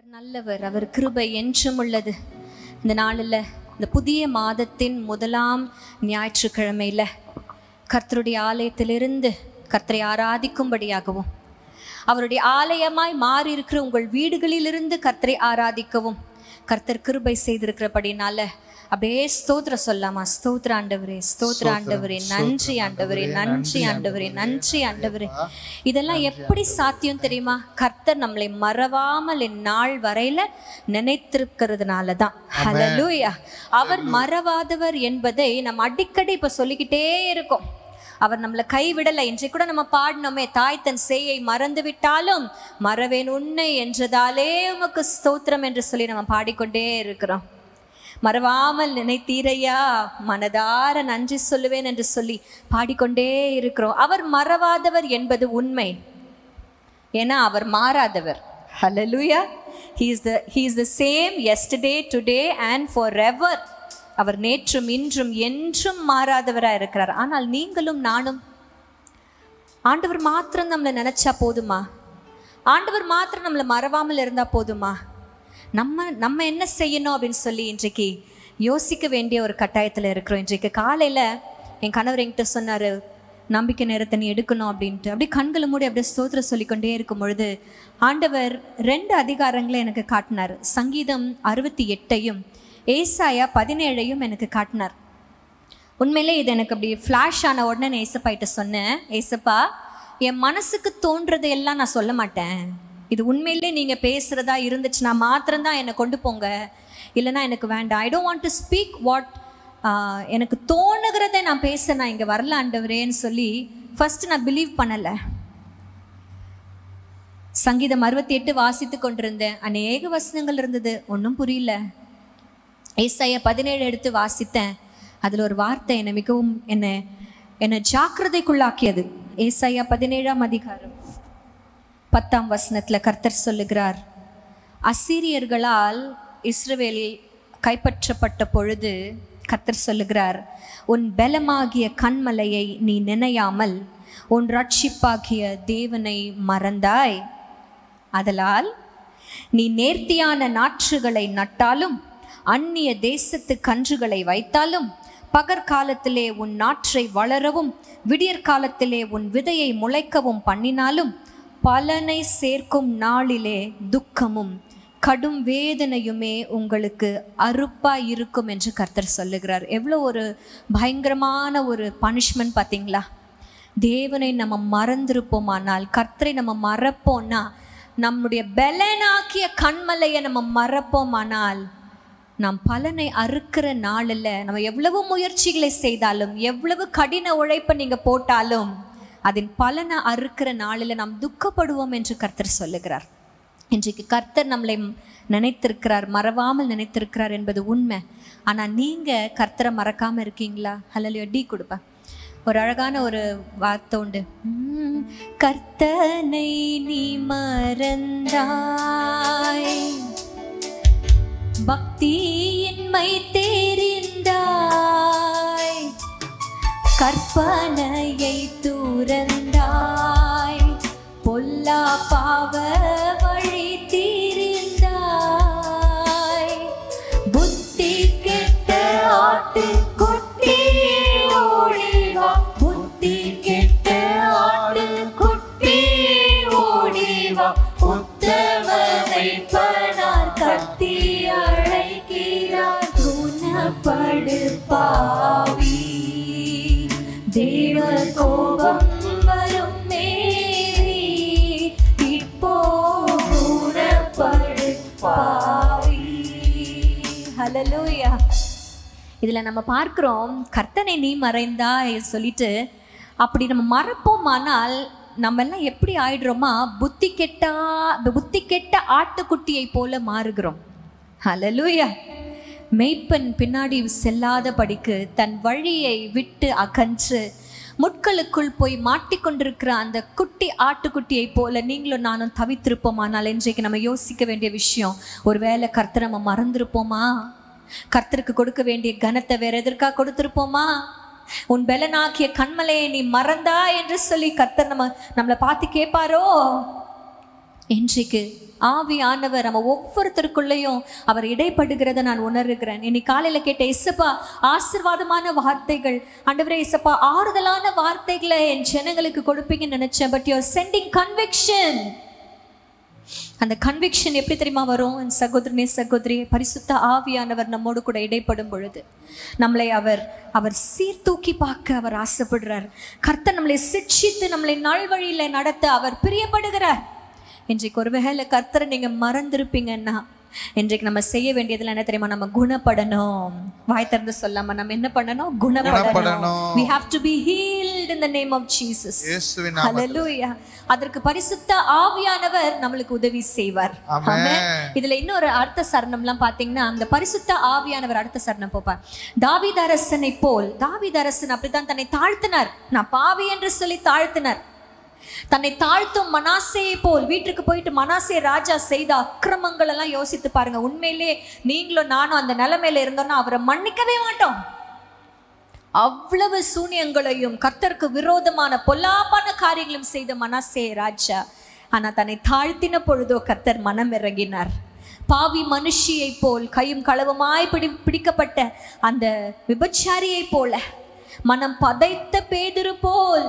கர்த்தர் நல்லவர் அவர் கிருபை என்றும் உள்ளது இந்த நாளில் இந்த புதிய மாதத்தின் முதலாம் ஞாயிற்றுக்கிழமையில் கர்த்தருடைய ஆலயத்திலிருந்து கர்த்தரை ஆராதிக்கும்படியாகவும் அவருடைய ஆலயமாய் மாறி இருக்கிற உங்கள் வீடுகளிலிருந்து கர்த்தரை ஆராதிக்கவும் கர்த்தர் கிருபை செய்திருக்கிறபடினால அப்படியே ஸ்தோத்திர சொல்லாமா ஸ்தோத்திர ஆண்டவரே ஸ்தோத்திர ஆண்டவரே நன்றி ஆண்டவரே நன்றி ஆண்டவரே நன்றி ஆண்டவரே இதெல்லாம் எப்படி சாத்தியம் தெரியுமா கர்த்தர் நம்மளை மறவாமல் இந்நாள் வரையில நினைத்திருக்கிறதுனால தான் ஹalleluya அவர் மறவாதவர் என்பதை நம்ம அடிக்கடி இப்ப சொல்லிக்கிட்டே இருக்கோம் அவர் நம்மளை கைவிடலை இன்றைக்கு கூட நம்ம பாடினோமே தாய் தன் சேயை மறந்து விட்டாலும் மறவேன் உன்னை என்றதாலே உமக்கு ஸ்தோத்திரம் என்று சொல்லி நம்ம பாடிக்கொண்டே இருக்கிறோம் மறவாமல் நினைத்தீரையா மனதார நன்றி சொல்லுவேன் என்று சொல்லி பாடிக்கொண்டே இருக்கிறோம் அவர் மறவாதவர் என்பது உண்மை ஏன்னா அவர் மாறாதவர் ஹalleluya he is the he is the same yesterday today and forever அவர் நேற்றும் இன்றும் என்றும் மாறாதவராக இருக்கிறார் ஆனால் நீங்களும் நானும் ஆண்டவர் மாத்திரம் நம்மளை நினைச்சா போதுமா ஆண்டவர் மாத்திரம் நம்மளை மறவாமல் இருந்தா போதுமா நம்ம நம்ம என்ன செய்யணும் அப்படின்னு சொல்லி இன்றைக்கு யோசிக்க வேண்டிய ஒரு கட்டாயத்தில் இருக்கிறோம் இன்றைக்கு காலையில் என் கணவர் என்கிட்ட சொன்னார் நம்பிக்கை நேரத்தை நீ எடுக்கணும் அப்படின்ட்டு அப்படியே கண்களை மூடி அப்படியே ஸ்தோத்திரம் சொல்லிக்கொண்டே இருக்கும் பொழுது ஆண்டவர் ரெண்டு அதிகாரங்களை எனக்கு காட்டினார் சங்கீதம் அறுபத்தி எட்டையும் ஏசாயா பதினேழையும் எனக்கு காட்டினார் உண்மையிலே இது எனக்கு அப்படி ஃப்ளாஷ் ஆன உடனே நான் ஏசப்பாயிட்ட சொன்னேன் ஏசப்பா என் மனசுக்கு தோன்றது எல்லாம் நான் சொல்ல மாட்டேன் இது உண்மையிலே நீங்கள் பேசுகிறதா இருந்துச்சுன்னா மாத்திரம்தான் என்னை கொண்டு போங்க இல்லைன்னா எனக்கு வேண்டாம் I don't want to speak what எனக்கு தோணுகிறத நான் பேச நான் இங்கே வரல ஆண்டவரேன்னு சொல்லி ஃபர்ஸ்ட் நான் பிலீவ் பண்ணலை சங்கீதம் அறுபத்தி எட்டு வாசித்து கொண்டிருந்தேன் அநேக வசனங்கள் இருந்தது ஒன்றும் புரியல ஏசாயா பதினேழு எடுத்து வாசித்தேன் அதில் ஒரு வார்த்தை என்னை மிகவும் என்னை என்னை ஜாக்கிரதைக்குள்ளாக்கியது ஏசாயா பதினேழாம் அதிகாரம் பத்தாம் வசனத்தில் கர்த்தர் சொல்லுகிறார் அசீரியர்களால் இஸ்ரவேல் கைப்பற்றப்பட்ட பொழுது கர்த்தர் சொல்லுகிறார் உன் பலமாகிய கண்மலையை நீ நினையாமல் உன் ரட்சிப்பாகிய தேவனை மறந்தாய் அதலால் நீ நேர்த்தியான நாற்றுகளை நட்டாலும் அந்நிய தேசத்து கன்றுகளை வைத்தாலும் பகற்காலத்திலே உன் நாற்றை வளரவும் விடியற்காலத்திலே உன் விதையை முளைக்கவும் பண்ணினாலும் பலனை சேர்க்கும் நாளிலே துக்கமும் கடும் வேதனையுமே உங்களுக்கு அறுப்பா இருக்கும் என்று கர்த்தர் சொல்லுகிறார் எவ்வளோ ஒரு பயங்கரமான ஒரு பனிஷ்மெண்ட் பார்த்தீங்களா தேவனை நம்ம மறந்திருப்போமானால் கர்த்தரை நம்ம மறப்போம்னா நம்முடைய பலனாக்கிய கண்மலையை நம்ம மறப்போமானால் நாம் பலனை அறுக்கிற நாளில் நம்ம எவ்வளவு முயற்சிகளை செய்தாலும் எவ்வளவு கடின உழைப்பை நீங்கள் போட்டாலும் அதன் பலனை அறுக்கிற நாளில் நாம் துக்கப்படுவோம் என்று கர்த்தர் சொல்லுகிறார் இன்றைக்கு கர்த்தர் நம்மளை நினைத்திருக்கிறார் மறவாமல் நினைத்திருக்கிறார் என்பது உண்மை ஆனால் நீங்கள் கர்த்தரை மறக்காமல் இருக்கீங்களா ஹலோ டீ கொடுப்பேன் ஒரு அழகான ஒரு வார்த்தை உண்டு உம், கர்த்தனை நீ மறந்தாய் பக்தியின்மை தெரிந்தாய் கற்பனையை துறந்தாய் பொல்லா பாவ வழி தீர்ந்தாய் புத்தி கெட்ட ஆட்டு குட்டி ஓடிவா புத்தி கெட்ட ஆட்டு குட்டி ஓடிவா உத்தமனை பனார் கத்தி அழைக்கிறார் குணப்படு பாவி தேவ கோபம் வரும் மேரி இப்போ குணப்படு பாவி ஹalleluya இதில் நம்ம பார்க்குறோம் கர்த்தனை நீ மறைந்தா சொல்லிட்டு அப்படி நம்ம மறப்போமானால் நம்ம எல்லாம் எப்படி ஆயிடுறோமா புத்தி கெட்டா புத்தி கெட்ட ஆட்டுக்குட்டியை போல மாறுகிறோம் ஹalleluya மெய்ப்பன் பின்னாடி செல்லாத படிக்கு தன் வழியை விட்டு அகன்று முட்களுக்குள் போய் மாட்டிக்கொண்டிருக்கிற அந்த குட்டி ஆட்டுக்குட்டியை போல நீங்களும் நானும் தவித்திருப்போமானால் இன்றைக்கு நம்ம யோசிக்க வேண்டிய விஷயம் ஒருவேளை கர்த்தரை நம்ம மறந்திருப்போமா கர்த்தருக்கு கொடுக்க வேண்டிய கனத்தை வேற எதற்காக கொடுத்திருப்போமா உன் பலனாக்கிய கண்மலையை நீ மறந்தா என்று சொல்லி கர்த்தர் நம்ம நம்மளை பார்த்து கேட்பாரோ இன்றைக்கு ஆவியானவர் நம்ம ஒவ்வொருத்தருக்குள்ளேயும் அவர் இடைப்படுகிறத நான் உணர்கிறேன் இன்னைக்கு காலையில கேட்ட இசப்பா ஆசிர்வாதமான வார்த்தைகள் ஆண்டவரே இசப்பா ஆறுதலான வார்த்தைகளை என் ஜனங்களுக்கு கொடுப்பீங்கன்னு நினைச்சேன் பட் யூஆர் சென்டிங் கன்விக்ஷன் அந்த கன்விக்ஷன் எப்படி தெரியுமா வரும் என் சகோதரனே சகோதரி பரிசுத்த ஆவியானவர் நம்மோடு கூட இடைப்படும் பொழுது நம்மளை அவர் அவர் சீர்தூக்கி பார்க்க அவர் ஆசைப்படுறார் கர்த்தர் நம்மளை சிக்ஷித்து நம்மளை நல்வழியில நடத்த அவர் பிரியப்படுகிறார் இன்றைக்கு ஒருவேளை கர்த்தரை நீங்க மறந்திருப்பீங்கன்னா இன்றைக்கு நம்ம செய்ய வேண்டியதுல என்ன தெரியுமா நம்ம குணப்படணும் வாய் திறந்து சொல்லாம நம்ம என்ன பண்ணணும் குணப்படணும் குணப்படணும். we have to be healed in the name of jesus இயேசுவின் நாமத்தில் ஹalleluya அதற்கு பரிசுத்த ஆவியானவர் நம்மளுக்கு உதவி செய்வார் ஆமென். ஆமென். இதுல இன்னொரு அர்த்த சரணம்லாம் பாத்தீங்கன்னா அந்த பரிசுத்த ஆவியானவர் அடுத்த சரணம் போப்பார் தாவீதரசனை போல் தாவீதரசன் அப்படித்தான் தன்னை தாழ்த்தினார் நான் பாவி என்று சொல்லி தாழ்த்தினார் தன்னை தாழ்த்தும் மனாசேயை போல் வீட்டுக்கு போயிட்டு மனாசே ராஜா செய்த அக்கிரமங்கள் எல்லாம் யோசித்து பாருங்க உண்மையிலே நீங்களும் நானும் அந்த நிலைமையில இருந்தோம்னா அவரை மன்னிக்கவே மாட்டோம் அவ்வளவு சூனியங்களையும் கர்த்தருக்கு விரோதமான பொல்லாப்பான காரியங்களும் செய்த மனசே ராஜா ஆனா தன்னை தாழ்த்தின பொழுதோ கர்த்தர் மனம் இறங்கினார் பாவி மனுஷியைப் போல் கையும் களவுமாய் பிடி பிடிக்கப்பட்ட அந்த விபச்சாரியைப் போல மனம் பதைத்த பேதுரு போல்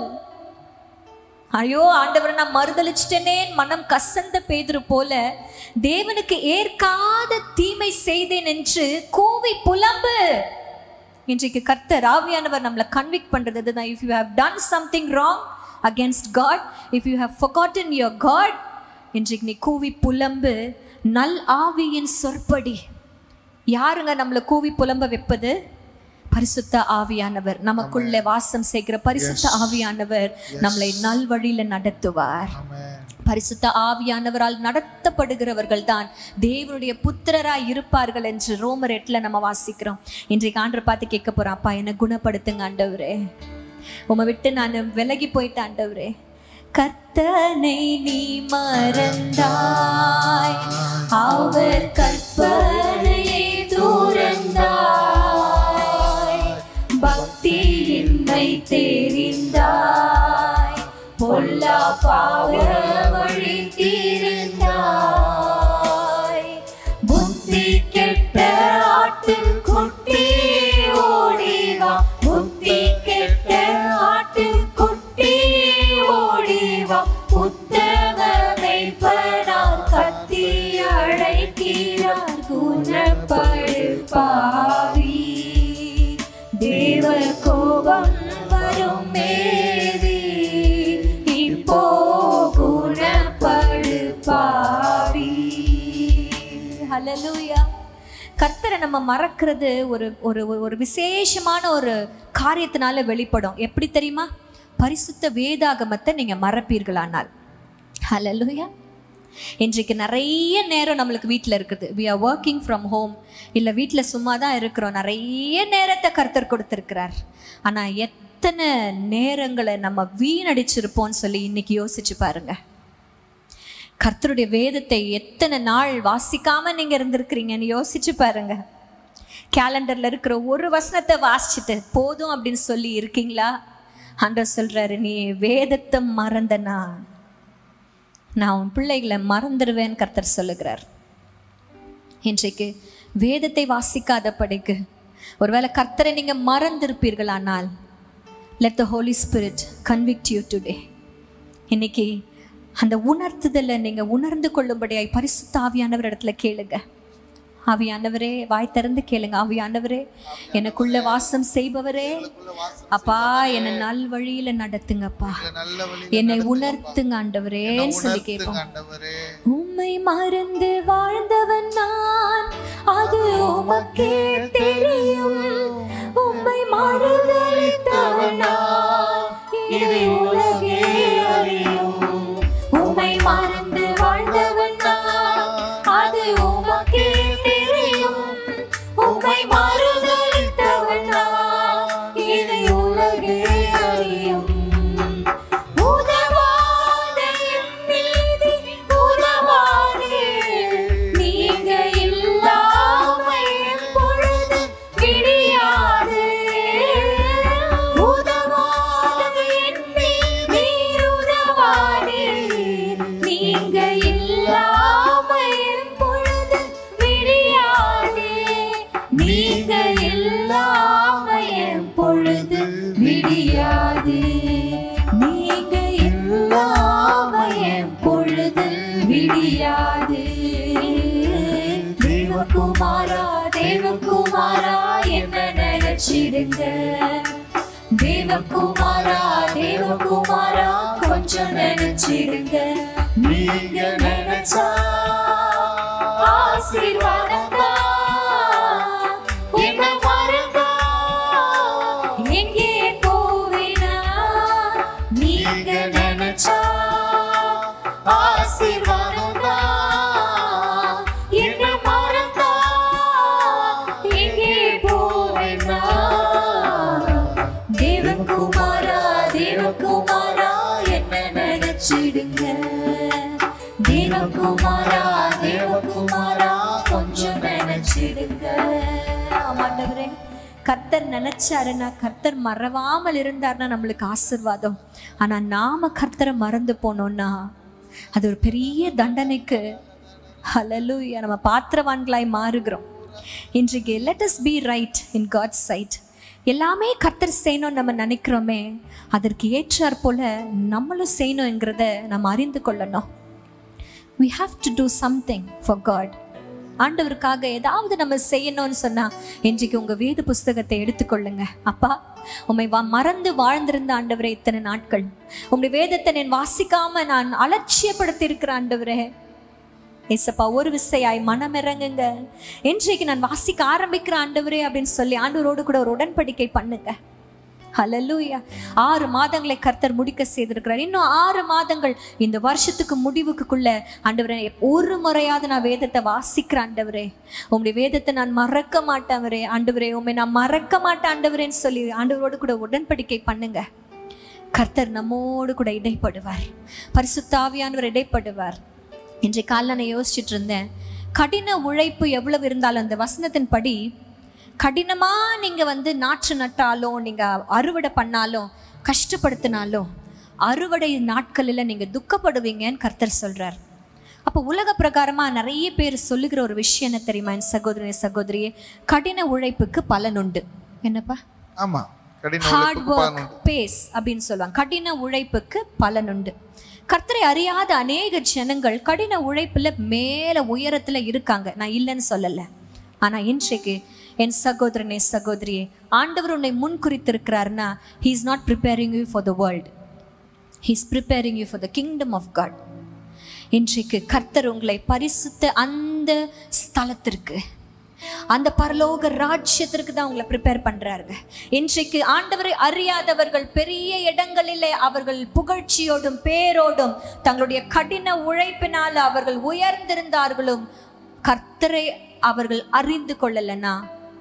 ஐயோ ஆண்டவரை நான் மறுதளிச்சிட்டேனே மனம் கசந்த பேதுரு போல தேவனுக்கு ஏற்காத தீமை செய்தேன் என்று கூவி புலம்பு இன்றைக்கு கர்த்தர் ஆவியானவர் நம்மளை கன்விக்ட் பண்றது இதுதான் if you have done something wrong against God if you have forgotten your God இன்றைக்கு நீ கூவி புலம்பு நல் ஆவியின் சொற்படி யாருங்க நம்மளை கூவி புலம்ப வைப்பது பரிசுத்த ஆவியானவர் நமக்குள்ளே வாசம் செய்கிற பரிசுத்த ஆவியானவர் நம்மளை நல்வழியில நடத்துவார் ஆமென். பரிசுத்த ஆவியானவரால் நடத்தப்படுகிறவர்கள் தான் தேவனுடைய புத்திரராய் இருப்பார்கள் என்று ரோமர் எட்டுல நம்ம வாசிக்கிறோம் இன்றைக்கு ஆண்டரை பார்த்து கேட்க போறோம் அப்பா என்னை குணப்படுத்துங்க ஆண்டவரே உமை விட்டு நான் விலகி போயிட்டேன் ஆண்டவரே கர்த்தனை நீ மறந்தாய் அவர் கற்பனையை தூரந்தாய் பக்தியின்மை தெரிந்தாய் பொல்லா பாவ வழி தீர்ந்தாய் புத்தி கெட்ட ஆட்டு குட்டி ஓடிவா புத்தி கெட்ட ஆட்டு குட்டி ஓடிவா புத்தகமை படார் கத்தி அழைக்கிறார் குணப்படு பாவி தேவ கோபம் வரும் மேவி இப்போ குணப்படு பாவி ஹalleluya கர்த்தரை நம்ம மறக்கிறது ஒரு ஒரு ஒரு விசேஷமான ஒரு காரியத்தினால வெளிப்படும் எப்படி தெரியுமா பரிசுத்த வேதாகமத்தை நீங்க மறப்பீர்களானால் ஹalleluya இன்றைக்கு நிறைய நேரம் நம்மளுக்கு வீட்டில் இருக்குது we are working from home இல்லை வீட்டில் சும்மா தான் இருக்கிறோம் நிறைய நேரத்தை கர்த்தர் கொடுத்துருக்கிறார் ஆனால் எத்தனை நேரங்களை நம்ம வீணடிச்சிருப்போம்னு சொல்லி இன்னைக்கு யோசிச்சு பாருங்க கர்த்தருடைய வேதத்தை எத்தனை நாள் வாசிக்காம நீங்க இருந்திருக்கிறீங்கன்னு யோசிச்சு பாருங்க கேலண்டர்ல இருக்கிற ஒரு வசனத்தை வாசிச்சுட்டு போதும் அப்படின்னு சொல்லி இருக்கீங்களா ஆண்டவர் சொல்றாரு நீ வேதத்தை மறந்தனா நான் உன் பிள்ளைகளை மறந்துடுவேன் கர்த்தர் சொல்லுகிறார் இன்றைக்கு வேதத்தை வாசிக்காத படிக்கு ஒருவேளை கர்த்தரை நீங்க மறந்திருப்பீர்களானால் let the holy spirit convict you today இன்னைக்கு அந்த உணர்த்துதலை நீங்க உணர்ந்து கொள்ளும்படியாய் பரிசுத்த ஆவியானவர் இடத்துல கேளுங்க ஆவியானவரே வாய் திறந்து கேளுங்க ஆவியானவரே எனக்குள்ள வாசம் செய்பவரே அப்பா என்னை நல் வழியில நடத்துங்கப்பா நல்ல வழி என்னை உணர்த்துங்க ஆண்டவரேன்னு சொல்லி கேட்போம் ஆண்டவரே உம்மை மறந்து வாழ்ந்தவன் நான் அது உமக்கே தெரியும் உம்மை மறுதளித்தவன் நான் இதை உலகே அறியும் உம்மை மறந்து வாழ்ந்தவன் நான் அது உமக்கே தெரியும் உம்மை மறுதளித்தவன் நான் இதை உலகே அறியும் உதவாத என் மீதி உதவாதே. நீங்க இல்லாம எப்பொழுதும் தேவகுமாரா தேவகுமாரா என்ன நினைச்சிடுங்க தேவகுமாரா தேவகுமாரா கொஞ்சம் நினைச்சிடுங்க நீங்க நினைச்சா ஆசீர்வாதம் என்ன மறந்தா எங்கே போவினா நீங்க நினைச்சா ஆசீர்வாதம் என்ன மறந்தா எங்கே போவினா தேவகுமாரா தேவகுமாரா என்ன நினைச்சிடுங்க தேவகுமாரா தேவகுமாரா கொஞ்சம் நினைச்சிடுங்க ஆமாண்டவரே கர்த்தர் நினைச்சாருன்னா கர்த்தர் மறவாமல் இருந்தாருன்னா நம்மளுக்கு ஆசிர்வாதம் ஆனா நாம கர்த்தரை மறந்து போனோம்னா அது ஒரு பெரிய தண்டனைக்கு ஹலலூயா நம்ம பாத்திரவான்களாய் மாறுகிறோம் இன்றைக்கு let us be right in God side எல்லாமே கர்த்தர் செய்யணும்னு நம்ம நினைக்கிறோமே அதற்கு ஏற்றாற் போல நம்மளும் செய்யணுங்கிறத நம்ம அறிந்து கொள்ளணும் we have to do something for god ஆண்டவருக்காக ஏதாவது நம்ம செய்யணும்னு சொன்னா இன்றைக்கு உங்க வேத புஸ்தகத்தை எடுத்துக்கொள்ளுங்க அப்பா உம்மை வா மறந்து வாழ்ந்திருந்த ஆண்டவரே இத்தனை நாட்கள் உங்களுடைய வேதத்தை நான் வாசிக்காம நான் அலட்சியப்படுத்தி இருக்கிற ஆண்டவரே ஏசப்பா ஒரு விசையாய் மனம் இறங்குங்க இன்றைக்கு நான் வாசிக்க ஆரம்பிக்கிற ஆண்டவரே அப்படின்னு சொல்லி ஆண்டவரோடு கூட ஒரு உடன்படிக்கை பண்ணுங்க ஹalleluya ஆறு மாதங்களை கர்த்தர் முடிக்க செய்திருக்கிறார் இன்னும் ஆறு மாதங்கள் இந்த வருஷத்துக்கு முடிவுக்குள்ள ஆண்டவரே ஒரு முறையாவது நான் வேதத்தை வாசிக்கிறேன் ஆண்டவரே உங்களுடைய வேதத்தை நான் மறக்க மாட்டேன் ஆண்டவரே உண்மை நான் மறக்க மாட்டேன் ஆண்டவரேன்னு சொல்லி ஆண்டவரோடு கூட உடன்படிக்கை பண்ணுங்க கர்த்தர் நம்மோடு கூட இடைப்படுவார் பரிசுத்தாவியானவர் இடைப்படுவார் இன்றைய காலைல நான் யோசிச்சுட்டு இருந்தேன் கடின உழைப்பு எவ்வளவு இருந்தாலும் அந்த வசனத்தின் படி கடினமா நீங்க வந்து நாற்று நட்டாலும் நீங்க அறுவடை பண்ணாலும் கஷ்டப்படுத்தினாலும் அறுவடை நாட்களில் நீங்க துக்கப்படுவீங்கன்னு கர்த்தர் சொல்றார் அப்போ உலக பிரகாரமா நிறைய பேர் சொல்லுகிற ஒரு விஷயம் என்ன தெரியுமா என் சகோதரி சகோதரியே கடின உழைப்புக்கு பலன் உண்டு என்னப்பா ஆமா கடின ஹார்ட் உழைப்புக்கு ஒர்க் பலன் உண்டு. பேஸ் அப்படின்னு சொல்லுவாங்க கடின உழைப்புக்கு பலன் உண்டு கர்த்தரை அறியாத அநேக ஜனங்கள் கடின உழைப்புல மேல உயரத்துல இருக்காங்க நான் இல்லைன்னு சொல்லல ஆனா இன்றைக்கு என் சகோதரனே சகோதரியே ஆண்டவர் உன்னை முன் குறித்திருக்கிறாருன்னா he is not preparing you for the world he is preparing you for the kingdom of God இன்றைக்கு கர்த்தர் உங்களை பரிசுத்த அந்த ஸ்தலத்திற்கு அந்த பரலோக ராஜ்யத்திற்கு தான் உங்களை ப்ரிப்பேர் பண்றாருங்க இன்றைக்கு ஆண்டவரை அறியாதவர்கள் பெரிய இடங்களிலே அவர்கள் புகழ்ச்சியோடும் பேரோடும் தங்களுடைய கடின உழைப்பினால் அவர்கள் உயர்ந்திருந்தார்களும் கர்த்தரை அவர்கள் அறிந்து கொள்ளலைன்னா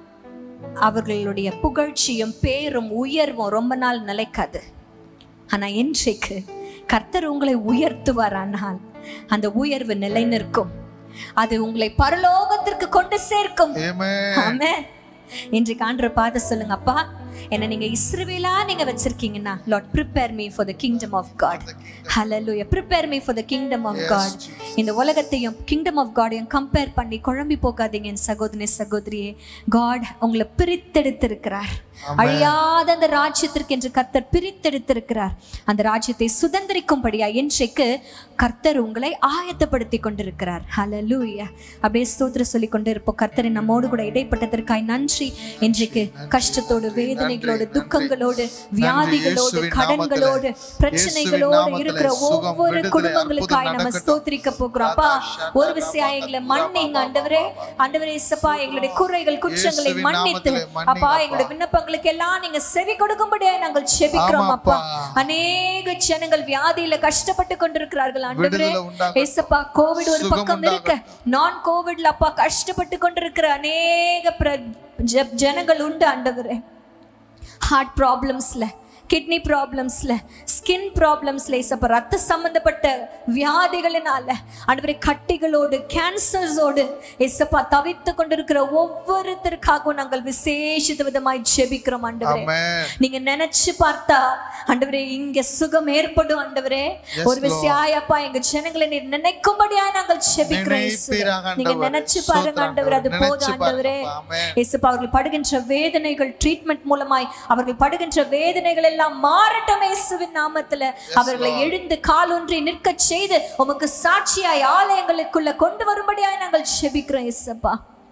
அவர்களுடைய புகழ்ச்சியும் பேரும் உயர்வும் ரொம்ப நாள் நிலைக்காது ஆனா இன்றைக்கு கர்த்தர் உங்களை உயர்த்துவாரானால் அந்த உயர்வு நிலை நிற்கும் அது உங்களை பரலோகத்திற்கு கொண்டு சேர்க்கும் Amen. ஆமென் இன்றைக்கு ஆண்டவர் பார்த்து சொல்லுங்க அப்பா என்ன நீங்க இஸ்ரவேலா நீங்க வச்சிருக்கீங்கன்னா Lord prepare me for the kingdom of God hallelujah prepare me for the kingdom of God இந்த உலகத்தையும் கிங்டம் ஆஃப் காடையும் கம்பேர் பண்ணி குழம்பி போகாதீங்க என் சகோதரி சகோதரியே காட் உங்களை பிரித்தெடுத்திருக்கிறார் அழியாத அந்த ராஜ்யத்திற்கு என்று கர்த்தர் பிரித்தெடுத்திருக்கிறார் அந்த ராஜ்யத்தை சுதந்திரிக்கும்படியா இன்றைக்கு கர்த்தர் உங்களை ஆயத்தப்படுத்தி கொண்டிருக்கிறார் ஹalleluya அப்படியே ஸ்தோத்திர சொல்லி கொண்டு இருப்போம் கர்த்தரை நம்மோடு கூட இடைப்பட்டதற்காய் நன்றி இன்றைக்கு கஷ்டத்தோடு வேதனைகளோடு துக்கங்களோடு வியாதிகளோடு இயேசுவின் கடன்களோடு நாமத்திலே, பிரச்சனைகளோடு இயேசுவின் இருக்கிற நாமத்திலே சுகம், ஒவ்வொரு விடுதலை, குடும்பங்களுக்காய் அற்புதம் நம்ம நடக்கட்டும். ஸ்தோத்திரிக்க போகிறோம் அப்பா ஒரு விஷயம் எங்களை மன்னிங்க ஆண்டவரே ஆண்டவரே இசப்பா எங்களுடைய குறைகள் குற்றங்களை இயேசுவின் மன்னித்து நாமத்திலே மன்னிங்க அப்பா அப்பா. எங்களுடைய விண்ணப்பங்களுக்கு எல்லாம் நீங்க செவி கொடுக்கும்படியா நாங்கள் செபிக்கிறோம் ஆமாப்பா. அப்பா அநேக ஜனங்கள் வியாதியில கஷ்டப்பட்டு கொண்டிருக்கிறார்கள் ஆண்டவரே விடுதலை உண்டாகட்டும். ஏசப்பா கோவிட் ஒரு சுகம் பக்கம் இருக்க நான் கோவிட்ல அப்பா கஷ்டப்பட்டு கொண்டிருக்கிற அநேக பிர- ஜ- ஜனங்கள் உண்டு ஆண்டவரே ஹார்ட் ப்ராப்ளம்ஸ்ல கிட்னி ப்ராப்ளம்ஸ்ல ஸ்கின் ப்ராப்ளம்ஸ்ல இசப்ப ரத்த சம்பந்தப்பட்ட வியாதிகளினால ஆண்டவரே கட்டிகளோடு கேன்சர்ஸோடு இசப்பா தவித்து கொண்டிருக்கிற ஒவ்வொருத்தருக்காகவும் நாங்கள் விசேஷித்த விதமாய் ஜெபிக்கிறோம் ஆண்டவரே Amen. நீங்க நினைச்சு பார்த்தா ஆண்டவரே இங்க சுகம் ஏற்படும் ஆண்டவரே Yes, ஒரு விசையாயப்பா எங்க ஜனங்களை நீர் நினைக்கும்படியா நாங்கள் ஜெபிக்கிறோம் இயேசுவே. நினைப்பீராக நீங்க ஆண்டவரே. நினைச்சு பாருங்க ஸ்தோத்திரம் ஆண்டவர் அது ஆண்டவரே. போதும் நினைச்சு ஆண்டவரே பாருங்கப்பா. Amen. இயேசுப்பா அவர்கள் படுகின்ற வேதனைகள் ட்ரீட்மெண்ட் மூலமாய் அவர்கள் படுகின்ற வேதனைகள் எல்லாம் மாறட்டும் இயேசுவின் நாமத்துல அவர்களை எழுந்து காலொன்றி நிற்கச் செய்து உமக்கு சாட்சியாய் ஆலயங்களுக்குள்ள கொண்டு வரும்படியாய் நாங்கள் ஜெபிக்கிறோம் இயேசுப்பா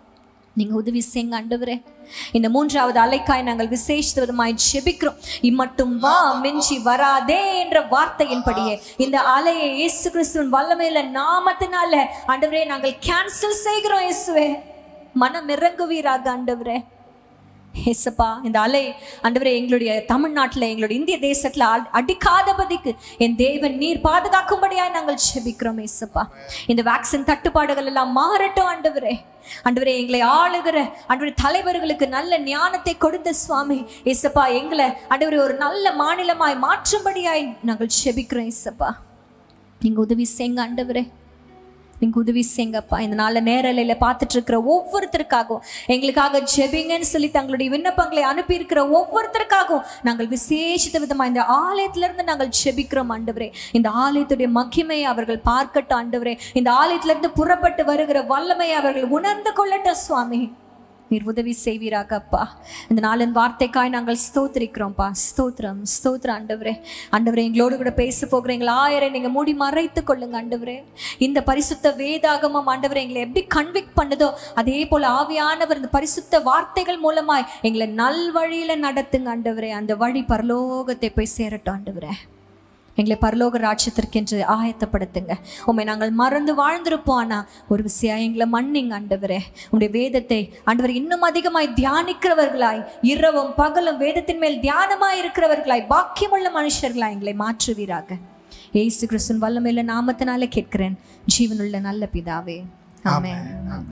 நீங்க உதவி செய்யுங்க ஆண்டவரே இந்த மூன்றாவது அலைக்காய் நாங்கள் விசேஷித்த விதமாய் ஜெபிக்கிறோம் இம்மட்டும் வா மிஞ்சி வராதே என்ற வார்த்தையின்படியே இந்த அலையை இயேசு கிறிஸ்துவின் வல்லமையில நாமத்தினால ஆண்டவரே நாங்கள் கேன்சல் செய்கிறோம் இயேசுவே மனம் இறங்குவீராக ஆண்டவரே ஏசப்பா இந்த அலை ஆண்டவரே எங்களுடைய தமிழ்நாட்டில் எங்களுடைய இந்திய தேசத்தில் அடிக்காதபதிக்கு என் தேவன் நீர் பாதுகாக்கும்படியாய் நாங்கள் செபிக்கிறோம் ஏசப்பா இந்த வேக்சின் தட்டுப்பாடுகள் எல்லாம் மாறட்டும் ஆண்டவரே ஆண்டவரே எங்களை ஆளுகிற ஆண்டவரே தலைவர்களுக்கு நல்ல ஞானத்தை கொடுத்த சுவாமி ஏசப்பா எங்களை ஆண்டவரே ஒரு நல்ல மாநிலமாய் மாற்றும்படியாய் நாங்கள் செபிக்கிறோம் ஏசப்பா நீங்க உதவி செய்யுங்க ஆண்டவரே நீங்க உதவி செய்யுங்கப்பா இந்த நாளில் நேரலையில் பார்த்துட்டு இருக்கிற ஒவ்வொருத்தருக்காகவும் எங்களுக்காக ஜெபிங்கன்னு சொல்லி தங்களுடைய விண்ணப்பங்களை அனுப்பியிருக்கிற ஒவ்வொருத்தருக்காகவும் நாங்கள் விசேஷித்த விதமா இந்த ஆலயத்திலிருந்து நாங்கள் ஜெபிக்கிறோம் ஆண்டவரே இந்த ஆலயத்துடைய மகிமையை அவர்கள் பார்க்கட்டும் ஆண்டவரே இந்த ஆலயத்திலிருந்து புறப்பட்டு வருகிற வல்லமையை அவர்கள் உணர்ந்து கொள்ளட்டும் சுவாமி நீர் உதவி செய்வீராக அப்பா இந்த நாளின் வார்த்தைக்காய் நாங்கள் ஸ்தோத்திரிக்கிறோம்ப்பா ஸ்தோத்திரம் ஸ்தோத்திரம் ஆண்டவரே ஆண்டவரே எங்களோடு கூட பேச போகிற எங்கள் ஆயரை நீங்கள் மூடி மறைத்து கொள்ளுங்க ஆண்டவரே இந்த பரிசுத்த வேதாகமம் ஆண்டவரே எங்களை எப்படி கன்விக்ட் பண்ணுதோ அதே போல் ஆவியானவர் இந்த பரிசுத்த வார்த்தைகள் மூலமாய் எங்களை நல்வழியில நடத்துங்க ஆண்டவரே அந்த வழி பரலோகத்தை போய் சேரட்டும் ஆண்டவரே எங்களை பரலோக ராட்சத்திற்கென்று ஆயத்தப்படுத்துங்க உண்மை நாங்கள் மறந்து வாழ்ந்திருப்போம் ஆனா ஒரு விசையா எங்களை மன்னிங்க ஆண்டவரே உங்களுடைய வேதத்தை ஆண்டவர் இன்னும் அதிகமாய் தியானிக்கிறவர்களாய் இரவும் பகலும் வேதத்தின் மேல் தியானமாய் இருக்கிறவர்களாய் பாக்கியமுள்ள மனுஷர்களாய் எங்களை மாற்றுவீராக ஏசு கிறிஸ்துவின் வல்லமையில நாமத்தினால கேட்கிறேன் ஜீவனுள்ள நல்ல பிதாவே ஆமென்